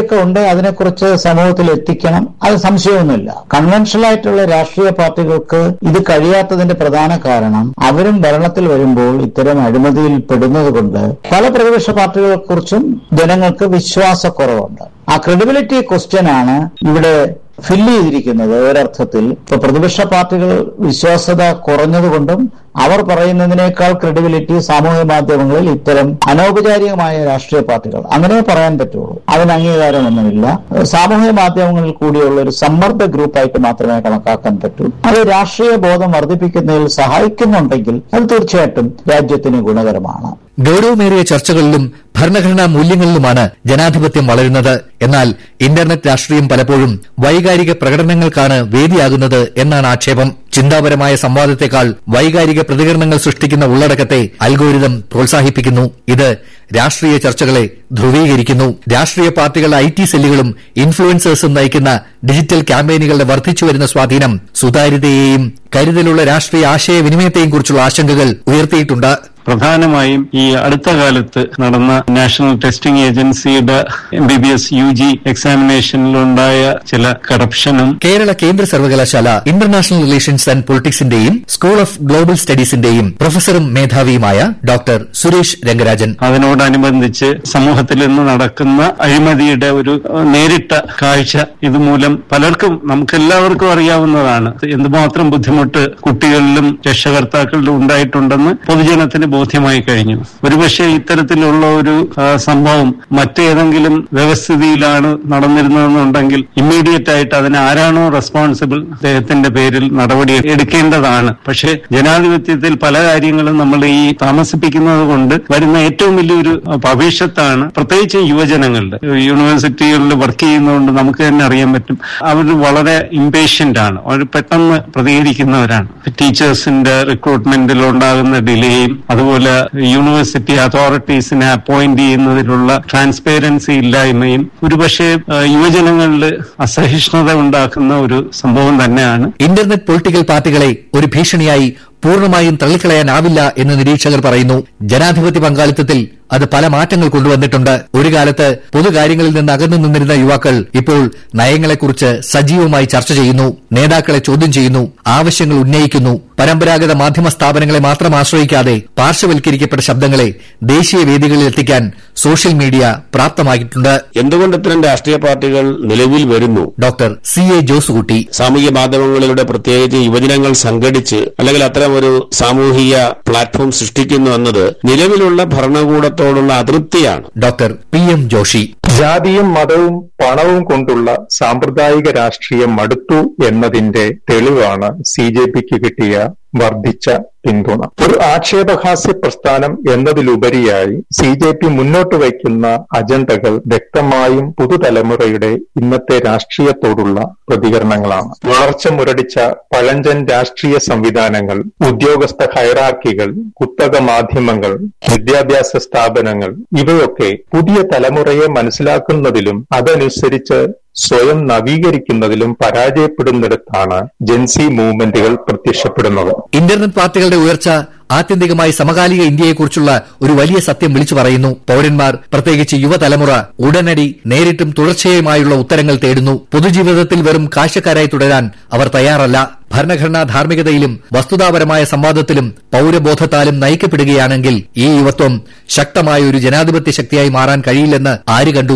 അഴിമതിയൊക്കെ ഉണ്ട് അതിനെക്കുറിച്ച് സമൂഹത്തിൽ എത്തിക്കണം അത് സംശയമൊന്നുമില്ല കൺവെൻഷണൽ ആയിട്ടുള്ള രാഷ്ട്രീയ പാർട്ടികൾക്ക് ഇത് കഴിയാത്തതിന്റെ പ്രധാന കാരണം അവരും ഭരണത്തിൽ വരുമ്പോൾ ഇത്തരം അഴിമതിയിൽ പെടുന്നത് കൊണ്ട് പല പ്രതിപക്ഷ പാർട്ടികളെ കുറിച്ചും ജനങ്ങൾക്ക് വിശ്വാസക്കുറവുണ്ട് ആ ക്രെഡിബിലിറ്റി ക്വസ്റ്റ്യൻ ആണ് ഇവിടെ ഫില്ല് ചെയ്തിരിക്കുന്നത് ഒരർത്ഥത്തിൽ ഇപ്പൊ പ്രതിപക്ഷ പാർട്ടികൾ വിശ്വാസ്യത കുറഞ്ഞതുകൊണ്ടും അവർ പറയുന്നതിനേക്കാൾ ക്രെഡിബിലിറ്റി സാമൂഹ്യ മാധ്യമങ്ങളിൽ ഇത്തരം അനൗപചാരികമായ രാഷ്ട്രീയ പാർട്ടികൾ അങ്ങനെ പറയാൻ പറ്റുള്ളൂ അതിന് അംഗീകാരമൊന്നുമില്ല സാമൂഹ്യ മാധ്യമങ്ങളിൽ കൂടിയുള്ള ഒരു സമ്മർദ്ദ ഗ്രൂപ്പായിട്ട് മാത്രമേ കണക്കാക്കാൻ പറ്റൂ അത് രാഷ്ട്രീയ ബോധം വർദ്ധിപ്പിക്കുന്നതിൽ സഹായിക്കുന്നുണ്ടെങ്കിൽ അത് തീർച്ചയായിട്ടും രാജ്യത്തിന് ഗുണകരമാണ് ഗൌരവമേറിയ ചർച്ചകളിലും ഭരണഘടനാ മൂല്യങ്ങളിലുമാണ് ജനാധിപത്യം വളരുന്നത് എന്നാൽ ഇന്റർനെറ്റ് രാഷ്ട്രീയം പലപ്പോഴും വൈകാരിക പ്രകടനങ്ങൾക്കാണ് വേദിയാകുന്നത് എന്നാണ് ആക്ഷേപം ചിന്താപരമായ സംവാദത്തെക്കാൾ വൈകാരിക പ്രതികരണങ്ങൾ സൃഷ്ടിക്കുന്ന ഉള്ളടക്കത്തെ അൽഗോരിതം പ്രോത്സാഹിപ്പിക്കുന്നു ഇത് രാഷ്ട്രീയ ചർച്ചകളെ ധ്രുവീകരിക്കുന്നു രാഷ്ട്രീയ പാർട്ടികളുടെ ഐ ടി സെല്ലുകളും ഇൻഫ്ലുവൻസേഴ്സും നയിക്കുന്ന ഡിജിറ്റൽ ക്യാമ്പയിനുകളുടെ വർദ്ധിച്ചുവരുന്ന സ്വാധീനം സുതാര്യതയെയും കരുതലുള്ള രാഷ്ട്രീയ ആശയവിനിമയത്തെയും കുറിച്ചുള്ള ആശങ്കകൾ ഉയർത്തിയിട്ടുണ്ട് പ്രധാനമായും ഈ അടുത്ത കാലത്ത് നടന്ന നാഷണൽ ടെസ്റ്റിംഗ് ഏജൻസിയുടെ M B B S U G എക്സാമിനേഷനിലുണ്ടായ ചില കറപ്ഷനും കേരള കേന്ദ്ര സർവകലാശാല ഇന്റർനാഷണൽ റിലേഷൻസ് ആൻഡ് പൊളിറ്റിക്സിന്റെയും സ്കൂൾ ഓഫ് ഗ്ലോബൽ സ്റ്റഡീസിന്റെയും പ്രൊഫസറും മേധാവിയുമായ ഡോക്ടർ സുരേഷ് രംഗരാജൻ അതിനോടനുബന്ധിച്ച് സമൂഹത്തിൽ ഇന്ന് നടക്കുന്ന അഴിമതിയുടെ ഒരു ഏഹ്, നേരിട്ട കാഴ്ച ഇതുമൂലം പലർക്കും നമുക്കെല്ലാവർക്കും അറിയാവുന്നതാണ് എന്തുമാത്രം ബുദ്ധിമുട്ട് കുട്ടികളിലും രക്ഷകർത്താക്കളിലും ഉണ്ടായിട്ടുണ്ടെന്ന് പൊതുജനത്തിന് ബോധ്യമായി കഴിഞ്ഞു ഒരുപക്ഷെ ഇത്തരത്തിലുള്ള ഒരു ആ, സംഭവം മറ്റേതെങ്കിലും വ്യവസ്ഥിതിയിലാണ് നടന്നിരുന്നതെന്നുണ്ടെങ്കിൽ ഇമ്മീഡിയറ്റ് ആയിട്ട് അതിന് ആരാണോ റെസ്പോൺസിബിൾ അദ്ദേഹത്തിന്റെ പേരിൽ നടപടി എടുക്കേണ്ടതാണ് പക്ഷേ ജനാധിപത്യത്തിൽ പല കാര്യങ്ങളും നമ്മൾ ഈ താമസിപ്പിക്കുന്നത് കൊണ്ട് വരുന്ന ഏറ്റവും വലിയൊരു ആ, ഭവിഷ്യത്താണ് പ്രത്യേകിച്ച് യുവജനങ്ങളുടെ യൂണിവേഴ്സിറ്റികളിൽ വർക്ക് ചെയ്യുന്നതുകൊണ്ട് നമുക്ക് തന്നെ അറിയാൻ പറ്റും അവർ വളരെ ഇംപേഷ്യന്റ് ആണ് അവർ പെട്ടെന്ന് പ്രതികരിക്കുന്നവരാണ് ടീച്ചേഴ്സിന്റെ റിക്രൂട്ട്മെന്റിൽ ഉണ്ടാകുന്ന ഡിലേയും അതുപോലെ യൂണിവേഴ്സിറ്റി അതോറിറ്റീസിനെ അപ്പോയിന്റ് ചെയ്യുന്നതിലുള്ള ട്രാൻസ്പേരൻസി ഇല്ലായ്മയും ഒരുപക്ഷെ ആ, യുവജനങ്ങളിൽ അസഹിഷ്ണുത ഉണ്ടാക്കുന്ന ഒരു സംഭവം തന്നെയാണ് ഇന്റർനെറ്റ് പൊളിറ്റിക്കൽ പാർട്ടികളെ ഒരു ഭീഷണിയായി പൂർണ്ണമായും തള്ളിക്കളയാനാവില്ല എന്ന് നിരീക്ഷകർ പറയുന്നു ജനാധിപത്യ പങ്കാളിത്തത്തിൽ അത് പല മാറ്റങ്ങൾ കൊണ്ടുവന്നിട്ടുണ്ട് ഒരു കാലത്ത് പൊതുകാര്യങ്ങളിൽ നിന്ന് അകന്നു നിന്നിരുന്ന യുവാക്കൾ ഇപ്പോൾ നയങ്ങളെക്കുറിച്ച് സജീവമായി ചർച്ച ചെയ്യുന്നു നേതാക്കളെ ചോദ്യം ചെയ്യുന്നു ആവശ്യങ്ങൾ ഉന്നയിക്കുന്നു പരമ്പരാഗത മാധ്യമ സ്ഥാപനങ്ങളെ മാത്രം ആശ്രയിക്കാതെ പാർശ്വവൽക്കരിക്കപ്പെട്ട ശബ്ദങ്ങളെ ദേശീയ വേദികളിൽ എത്തിക്കാൻ സോഷ്യൽ മീഡിയ പ്രാപ്തമാക്കിയിട്ടുണ്ട് എന്തുകൊണ്ട് ഇത്തരം രാഷ്ട്രീയ പാർട്ടികൾ നിലവിൽ വരുന്നു ഡോക്ടർ സി എ ജോസുകുട്ടി സാമൂഹ്യ മാധ്യമങ്ങളിലൂടെ പ്രത്യേകിച്ച് യുവജനങ്ങൾ സംഘടിച്ച് അല്ലെങ്കിൽ അത്തരം ഒരു സാമൂഹിക പ്ലാറ്റ്ഫോം സൃഷ്ടിക്കുന്നു എന്നത് നിലവിലുള്ള ഭരണകൂടത്തോടുള്ള അതൃപ്തിയാണ് ഡോക്ടർ പി എം ജോഷി ജാതിയും മതവും പണവും കൊണ്ടുള്ള സാമ്പ്രദായിക രാഷ്ട്രീയം മടുത്തു എന്നതിന്റെ തെളിവാണ് സി ജെ പിക്ക് കിട്ടിയ വർദ്ധിച്ച പിന്തുണ ഒരു ആക്ഷേപഹാസ്യ പ്രസ്ഥാനം എന്നതിലുപരിയായി സി ജെ പി മുന്നോട്ട് വയ്ക്കുന്ന അജണ്ടകൾ വ്യക്തമായും പുതുതലമുറയുടെ ഇന്നത്തെ രാഷ്ട്രീയത്തോടുള്ള പ്രതികരണങ്ങളാണ് വളർച്ച മുരടിച്ച പഴഞ്ചൻ രാഷ്ട്രീയ സംവിധാനങ്ങൾ ഉദ്യോഗസ്ഥ ഹൈറാർക്കികൾ കുത്തക മാധ്യമങ്ങൾ വിദ്യാഭ്യാസ സ്ഥാപനങ്ങൾ ഇവയൊക്കെ പുതിയ തലമുറയെ മനസ്സിലാക്കുന്നതിലും അതനുസരിച്ച് സ്വയം നവീകരിക്കുന്നതിലും പരാജയപ്പെടുന്നിടത്താണ് ജെൻസി മൂവ്മെന്റുകൾ പ്രത്യക്ഷപ്പെടുന്നത് ഇന്റർനെറ്റ് പാർട്ടികളുടെ ഉയർച്ച ആത്യന്തികമായി സമകാലിക ഇന്ത്യയെക്കുറിച്ചുള്ള ഒരു വലിയ സത്യം വിളിച്ചു പറയുന്നു പൌരന്മാർ പ്രത്യേകിച്ച് യുവതലമുറ ഉടനടി നേരിട്ടും തുടർച്ചയായുമായുള്ള ഉത്തരങ്ങൾ തേടുന്നു പൊതുജീവിതത്തിൽ വെറും കാഴ്ചക്കാരായി തുടരാൻ അവർ തയ്യാറല്ല ഭരണഘടനാ ധാർമ്മികതയിലും വസ്തുതാപരമായ സംവാദത്തിലും പൌരബോധത്താലും നയിക്കപ്പെടുകയാണെങ്കിൽ ഈ യുവത്വം ശക്തമായ ഒരു ജനാധിപത്യ ശക്തിയായി മാറാൻ കഴിയില്ലെന്ന് ആര് കണ്ടു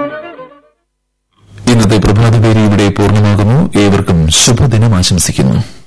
ഇന്നത്തെ പ്രഭാതപേരി ഇവിടെ പൂർണ്ണമാകുന്നു ഏവർക്കും ശുഭദിനം ആശംസിക്കുന്നു